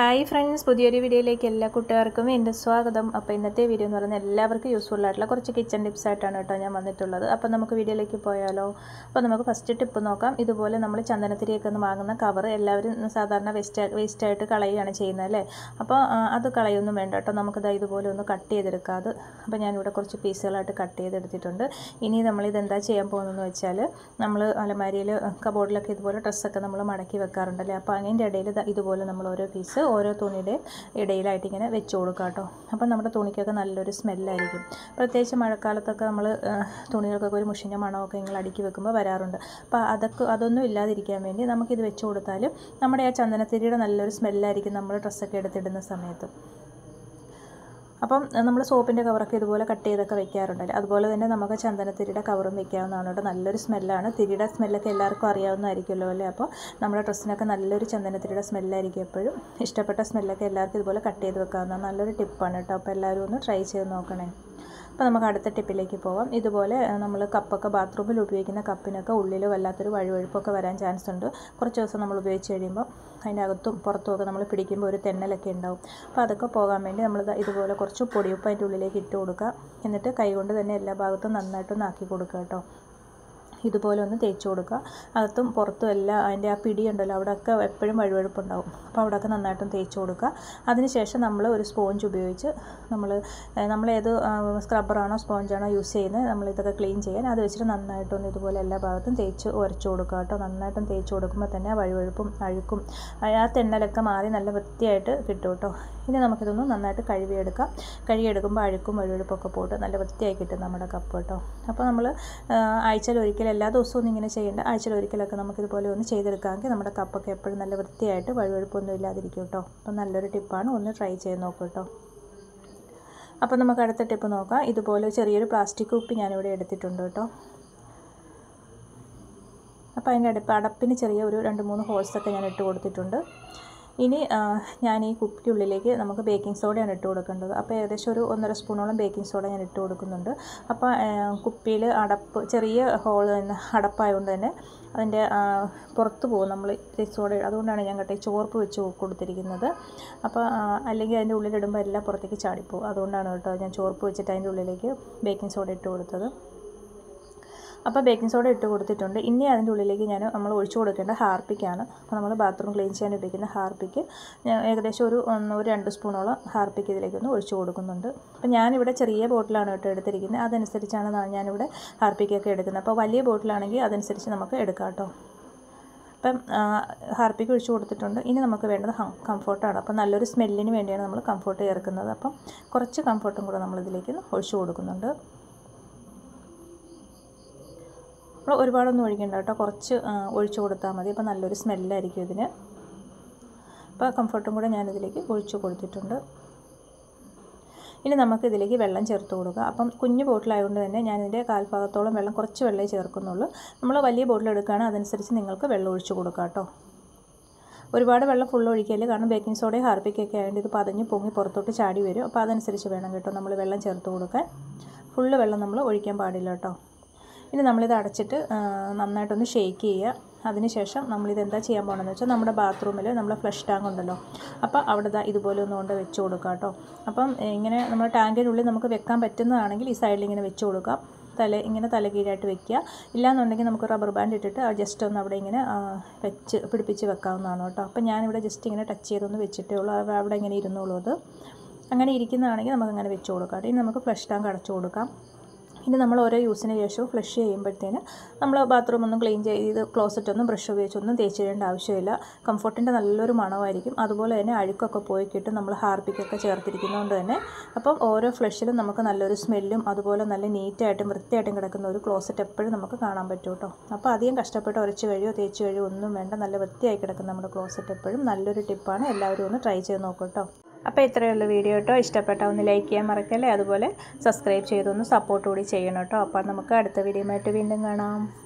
hi friends പുതിയൊരു വീഡിയോയിലേക്ക് എല്ലാ കൂട്ടുകാർക്കും എൻ്റെ സ്വാഗതം അപ്പോൾ ഇന്നത്തെ വീഡിയോ എന്ന് പറയുന്നത് എല്ലാവർക്കും യൂസ്ഫുൾ ആയിട്ടുള്ള കുറച്ച് കിച്ചൺ ടിപ്സ് ആയിട്ടാണ് കേട്ടോ ഞാൻ വന്നിട്ടുള്ളത് അപ്പോൾ നമുക്ക് വീഡിയോയിലേക്ക് പോയാലോ അപ്പോൾ നമുക്ക് ഫസ്റ്റ് ടിപ്പ് നോക്കാം ഇതുപോലെ നമ്മൾ ചന്ദനത്തിരിയൊക്കെ ഒന്ന് വാങ്ങുന്ന കവർ എല്ലാവരും സാധാരണ വേസ്റ്റ് വേസ്റ്റായിട്ട് കളയുകയാണ് ചെയ്യുന്നത് അല്ലേ അപ്പോൾ ആ, അത് കളയൊന്നും വേണ്ട കേട്ടോ നമുക്കത് ഇതുപോലെ ഒന്ന് കട്ട് ചെയ്തെടുക്കാം അത് അപ്പോൾ ഞാനിവിടെ കുറച്ച് പീസുകളായിട്ട് കട്ട് ചെയ്തെടുത്തിട്ടുണ്ട് ഇനി നമ്മളിത് എന്താ ചെയ്യാൻ പോകുന്നതെന്ന് വെച്ചാൽ നമ്മൾ അലമാരിയിൽ കബോർഡിലൊക്കെ ഇതുപോലെ ഡ്രസ്സൊക്കെ നമ്മൾ മടക്കി വെക്കാറുണ്ടല്ലേ അപ്പോൾ അതിൻ്റെ ഇടയിൽ ദാ ഇതുപോലെ നമ്മൾ ഓരോ പീസ് ഓരോ തുണിയുടെ ഇടയിലായിട്ട് ഇങ്ങനെ വെച്ച് കൊടുക്കുക കേട്ടോ അപ്പോൾ നമ്മുടെ തുണിക്കൊക്കെ നല്ലൊരു സ്മെല്ലായിരിക്കും പ്രത്യേകിച്ച് മഴക്കാലത്തൊക്കെ നമ്മൾ തുണികൾക്കൊക്കെ ഒരു മുഷിഞ്ഞ മണമൊക്കെ ഇങ്ങനെ അടുക്കി വെക്കുമ്പോൾ വരാറുണ്ട് അപ്പോൾ അതൊക്കെ അതൊന്നും ഇല്ലാതിരിക്കാൻ വേണ്ടി നമുക്കിത് വെച്ച് കൊടുത്താൽ നമ്മുടെ ആ ചന്ദനത്തിരിയുടെ നല്ലൊരു സ്മെല്ലായിരിക്കും നമ്മൾ ഡ്രസ്സൊക്കെ എടുത്തിടുന്ന സമയത്ത് അപ്പം നമ്മൾ സോപ്പിൻ്റെ കവറൊക്കെ ഇതുപോലെ കട്ട് ചെയ്തൊക്കെ വെക്കാറുണ്ടല്ലോ അതുപോലെ തന്നെ നമുക്ക് ചന്ദനത്തിരിയുടെ കവറും വെക്കാവുന്നതാണ് കേട്ടോ നല്ലൊരു സ്മെല്ലാണ് തിരിയുടെ സ്മെല്ലൊക്കെ എല്ലാവർക്കും അറിയാവുന്നതായിരിക്കുമല്ലോ അല്ലേ അപ്പോൾ നമ്മുടെ ഡ്രസ്സിനൊക്കെ നല്ലൊരു ചന്ദനത്തിരിയുടെ സ്മെല്ലായിരിക്കും എപ്പോഴും ഇഷ്ടപ്പെട്ട സ്മെല്ലൊക്കെ എല്ലാവർക്കും ഇതുപോലെ കട്ട് ചെയ്ത് വെക്കാവുന്ന നല്ലൊരു ടിപ്പാണ് കേട്ടോ അപ്പോൾ എല്ലാവരും ഒന്ന് ട്രൈ ചെയ്ത് നോക്കണേ അപ്പോൾ നമുക്ക് അടുത്ത ടിപ്പിലേക്ക് പോവാം ഇതുപോലെ നമ്മൾ കപ്പൊക്കെ ബാത്റൂമിൽ ഉപയോഗിക്കുന്ന കപ്പിനൊക്കെ ഉള്ളിൽ വല്ലാത്തൊരു വഴുവഴുപ്പൊക്കെ വരാൻ ചാൻസ് ഉണ്ട് കുറച്ച് ദിവസം നമ്മൾ ഉപയോഗിച്ച് കഴിയുമ്പോൾ അതിൻ്റെ അകത്തും പുറത്തും ഒക്കെ നമ്മൾ പിടിക്കുമ്പോൾ ഒരു തെന്നലൊക്കെ ഉണ്ടാവും അപ്പോൾ അതൊക്കെ പോകാൻ വേണ്ടി നമ്മൾ ഇതുപോലെ കുറച്ച് പൊടിയുപ്പ് അതിൻ്റെ ഉള്ളിലേക്ക് ഇട്ട് കൊടുക്കുക എന്നിട്ട് കൈകൊണ്ട് തന്നെ എല്ലാ ഭാഗത്തും നന്നായിട്ടൊന്ന് ആക്കി കൊടുക്കുക കേട്ടോ ഇതുപോലെ ഒന്ന് തേച്ച് കൊടുക്കുക അകത്തും പുറത്തും എല്ലാം അതിൻ്റെ ആ പിടി ഉണ്ടല്ലോ അവിടെയൊക്കെ എപ്പോഴും വഴുവഴുപ്പുണ്ടാവും അപ്പോൾ അവിടെയൊക്കെ നന്നായിട്ടും തേച്ച് കൊടുക്കുക അതിനുശേഷം നമ്മൾ ഒരു സ്പോഞ്ച് ഉപയോഗിച്ച് നമ്മൾ നമ്മൾ ഏത് സ്ക്രബ്ബറാണോ സ്പോഞ്ചാണോ യൂസ് ചെയ്യുന്നത് നമ്മൾ ഇതൊക്കെ ക്ലീൻ ചെയ്യാൻ അത് വെച്ചിട്ട് നന്നായിട്ടൊന്ന് ഇതുപോലെ എല്ലാ ഭാഗത്തും തേച്ച് ഉരച്ച് കൊടുക്കുക കേട്ടോ നന്നായിട്ടും തേച്ച് കൊടുക്കുമ്പോൾ തന്നെ ആ വഴുവഴുപ്പും അഴുക്കും ആ തെന്നലൊക്കെ മാറി നല്ല വൃത്തിയായിട്ട് കിട്ടും കേട്ടോ ഇനി നമുക്കിതൊന്ന് നന്നായിട്ട് കഴുകിയെടുക്കാം കഴുകിയെടുക്കുമ്പോൾ അഴുക്കും വഴുവഴുപ്പൊക്കെ പോയിട്ട് നല്ല വൃത്തിയായി കിട്ടും നമ്മുടെ കപ്പ് കേട്ടോ അപ്പോൾ നമ്മൾ ആഴ്ചയിൽ ഒരിക്കൽ എല്ലാ ദിവസവും ഒന്നും ഇങ്ങനെ ചെയ്യേണ്ട ആഴ്ചയിൽ ഒരിക്കലൊക്കെ നമുക്കിതുപോലെ ഒന്ന് ചെയ്തെടുക്കാമെങ്കിൽ നമ്മുടെ കപ്പൊക്കെ എപ്പോഴും നല്ല വൃത്തിയായിട്ട് വഴുവഴുപ്പൊന്നും ഇല്ലാതിരിക്കും കേട്ടോ അപ്പം നല്ലൊരു ടിപ്പാണ് ഒന്ന് ട്രൈ ചെയ്ത് നോക്കൂ കേട്ടോ അപ്പോൾ നമുക്ക് അടുത്ത ടിപ്പ് നോക്കാം ഇതുപോലെ ചെറിയൊരു പ്ലാസ്റ്റിക് കുപ്പി ഞാനിവിടെ എടുത്തിട്ടുണ്ട് കേട്ടോ അപ്പോൾ അതിൻ്റെ അടുപ്പ് അടപ്പിന് ചെറിയ ഒരു രണ്ട് മൂന്ന് ഹോൾസൊക്കെ ഞാൻ ഇട്ട് കൊടുത്തിട്ടുണ്ട് ഇനി ആ, ഞാൻ ഈ കുപ്പിക്കുള്ളിലേക്ക് നമുക്ക് ബേക്കിംഗ് സോഡയാണ് ഇട്ട് കൊടുക്കേണ്ടത് അപ്പോൾ ഏകദേശം ഒരു ഒന്നര സ്പൂണോളം ബേക്കിംഗ് സോഡ ഞാൻ ഇട്ട് കൊടുക്കുന്നുണ്ട് അപ്പോൾ കുപ്പിയിൽ അടപ്പ് ചെറിയ ഹോൾ അടപ്പായതുകൊണ്ട് തന്നെ അതിൻ്റെ ആ, പുറത്ത് പോകും നമ്മൾ ഈ സോഡ അതുകൊണ്ടാണ് ഞാൻ കേട്ടോ ഈ ചോർപ്പ് വെച്ച് കൊടുത്തിരിക്കുന്നത് അപ്പോൾ ആ, അല്ലെങ്കിൽ അതിൻ്റെ ഉള്ളിലിടുമ്പോൾ എല്ലാം പുറത്തേക്ക് ചാടിപ്പോകും അതുകൊണ്ടാണ് കേട്ടോ ഞാൻ ചോർപ്പ് വെച്ചിട്ട് അതിൻ്റെ ഉള്ളിലേക്ക് ബേക്കിംഗ് സോഡ ഇട്ട് കൊടുത്തത് അപ്പോൾ ബേക്കിംഗ് സോഡ ഇട്ട് കൊടുത്തിട്ടുണ്ട് ഇനി അതിൻ്റെ ഉള്ളിലേക്ക് ഞാൻ നമ്മൾ ഒഴിച്ചു കൊടുക്കേണ്ട ഹാർപ്പിക്കാണ് അപ്പോൾ നമ്മൾ ബാത്റൂം ക്ലീൻ ചെയ്യാൻ ഉപയോഗിക്കുന്ന ഹാർപ്പിക്ക് ഞാൻ ഏകദേശം ഒരു ഒന്ന് ഒരു രണ്ട് സ്പൂണോളം ഹാർപ്പിക്ക് ഇതിലേക്കൊന്ന് ഒഴിച്ചു കൊടുക്കുന്നുണ്ട് അപ്പോൾ ഞാനിവിടെ ചെറിയ ബോട്ടിലാണ് കേട്ടോ എടുത്തിരിക്കുന്നത് അതനുസരിച്ചാണ് നാ- ഞാനിവിടെ ഹാർപ്പിക്കൊക്കെ എടുക്കുന്നത് അപ്പോൾ വലിയ ബോട്ടിലാണെങ്കിൽ അതനുസരിച്ച് നമുക്ക് എടുക്കാം കേട്ടോ അപ്പം ആ, ഹാർപ്പിക്ക് ഒഴിച്ചു കൊടുത്തിട്ടുണ്ട് ഇനി നമുക്ക് വേണ്ടത് ഹം- കംഫോർട്ടാണ് അപ്പം നല്ലൊരു സ്മെല്ലിന് വേണ്ടിയാണ് നമ്മൾ കംഫോർട്ട് ചേർക്കുന്നത് അപ്പം കുറച്ച് കംഫോർട്ടും കൂടെ നമ്മളിതിലേക്ക് ഒഴിച്ചു കൊടുക്കുന്നുണ്ട് നമ്മൾ ഒരുപാടൊന്നും ഒഴിക്കണ്ട കേട്ടോ കുറച്ച് ആ, ഒഴിച്ചു കൊടുത്താൽ മതി അപ്പോൾ നല്ലൊരു സ്മെല്ലായിരിക്കും ഇതിന് അപ്പോൾ കംഫർട്ടും കൂടെ ഞാനിതിലേക്ക് ഒഴിച്ചു കൊടുത്തിട്ടുണ്ട് ഇനി നമുക്ക് ഇതിലേക്ക് വെള്ളം ചേർത്ത് കൊടുക്കുക അപ്പം കുഞ്ഞു ബോട്ടിലായതുകൊണ്ട് തന്നെ ഞാനിതിൻ്റെ കാൽഭാഗത്തോളം വെള്ളം കുറച്ച് വെള്ളമേ ചേർക്കുന്നുള്ളൂ നമ്മൾ വലിയ ബോട്ടിൽ എടുക്കുകയാണെങ്കിൽ അതനുസരിച്ച് നിങ്ങൾക്ക് വെള്ളം ഒഴിച്ചു കൊടുക്കുക കേട്ടോ ഒരുപാട് വെള്ളം ഫുൾ ഒഴിക്കല് കാരണം ബേക്കിംഗ് സോഡയും ഹാർപ്പിക്കൊക്കെ ആയതുകൊണ്ട് ഇത് പതഞ്ഞ് പൊങ്ങി പുറത്തോട്ട് ചാടി വരും അപ്പോൾ അതനുസരിച്ച് വേണം കേട്ടോ നമ്മൾ വെള്ളം ചേർത്ത് കൊടുക്കാൻ ഫുള്ള് വെള്ളം നമ്മൾ ഒഴിക്കാൻ പാടില്ല കേട്ടോ ഇനി നമ്മളിത് അടച്ചിട്ട് ആ, നന്നായിട്ടൊന്ന് ഷേക്ക് ചെയ്യുക അതിനുശേഷം നമ്മളിത് എന്താ ചെയ്യാൻ പോകണമെന്ന് വെച്ചാൽ നമ്മുടെ ബാത്റൂമിൽ നമ്മുടെ ഫ്ലഷ് ടാങ്ക് ഉണ്ടല്ലോ അപ്പോൾ അവിടെ ദാ ഇതുപോലെ ഒന്ന് കൊണ്ട് വെച്ച് കൊടുക്കുക കേട്ടോ അപ്പം ഇങ്ങനെ നമ്മുടെ ടാങ്കിനുള്ളിൽ നമുക്ക് വെക്കാൻ പറ്റുന്നതാണെങ്കിൽ ഈ സൈഡിൽ ഇങ്ങനെ വെച്ച് കൊടുക്കാം തല ഇങ്ങനെ തലകീഴായിട്ട് വെക്കുക ഇല്ലാന്നുണ്ടെങ്കിൽ നമുക്ക് റബ്ബർ ബാൻഡ് ഇട്ടിട്ട് ജസ്റ്റ് ഒന്ന് അവിടെ ഇങ്ങനെ ആ, വെച്ച് പിടിപ്പിച്ച് വെക്കാവുന്നതാണ് കേട്ടോ അപ്പം ഞാനിവിടെ ജസ്റ്റ് ഇങ്ങനെ ടച്ച് ചെയ്തൊന്ന് വെച്ചിട്ടേ ഉള്ളൂ അവ- അവിടെ ഇങ്ങനെ ഇരുന്നോളൂ അത് അങ്ങനെ ഇരിക്കുന്നതാണെങ്കിൽ നമുക്ക് അങ്ങനെ വെച്ച് കൊടുക്കാം ഇനി നമുക്ക് ഫ്ലഷ് ടാങ്ക് അടച്ചു കൊടുക്കാം ഇനി നമ്മൾ ഓരോ യൂസിന് ശേഷവും ഫ്ലഷ് ചെയ്യുമ്പോഴത്തേന് നമ്മൾ ബാത്റൂം ഒന്നും ക്ലീൻ ചെയ്ത് ക്ലോസറ്റ് ഒന്നും ബ്രഷ് ഉപയോഗിച്ചൊന്നും തേച്ച് ചെയ്യേണ്ട ആവശ്യമില്ല കംഫർട്ടിൻ്റെ നല്ലൊരു മണമായിരിക്കും അതുപോലെ തന്നെ അഴുക്കൊക്കെ പോയി കിട്ടും നമ്മൾ ഹാർപ്പിക്കൊക്കെ ചേർത്തിരിക്കുന്നതുകൊണ്ട് തന്നെ അപ്പം ഓരോ ഫ്ലഷിലും നമുക്ക് നല്ലൊരു സ്മെല്ലും അതുപോലെ നല്ല നീറ്റായിട്ടും വൃത്തിയായിട്ടും കിടക്കുന്ന ഒരു ക്ലോസറ്റ് എപ്പോഴും നമുക്ക് കാണാൻ പറ്റും കേട്ടോ അപ്പോൾ അധികം കഷ്ടപ്പെട്ട് ഉരച്ച് കഴിയോ തേച്ച് കഴിയോ ഒന്നും വേണ്ട നല്ല വൃത്തിയായി കിടക്കുന്ന നമ്മുടെ ക്ലോസറ്റ് എപ്പോഴും നല്ലൊരു ടിപ്പാണ് എല്ലാവരും ഒന്ന് ട്രൈ ചെയ്ത് നോക്കൂ കേട്ടോ അപ്പോൾ ഇത്രയേ ഉള്ളൂ വീഡിയോ കേട്ടോ ഇഷ്ടപ്പെട്ട ഒന്ന് ലൈക്ക് ചെയ്യാൻ മറക്കല്ലേ അതുപോലെ സബ്സ്ക്രൈബ് ചെയ്തൊന്ന് സപ്പോർട്ട് കൂടി ചെയ്യണം കേട്ടോ അപ്പോൾ നമുക്ക് അടുത്ത വീഡിയോ ആയിട്ട് വീണ്ടും കാണാം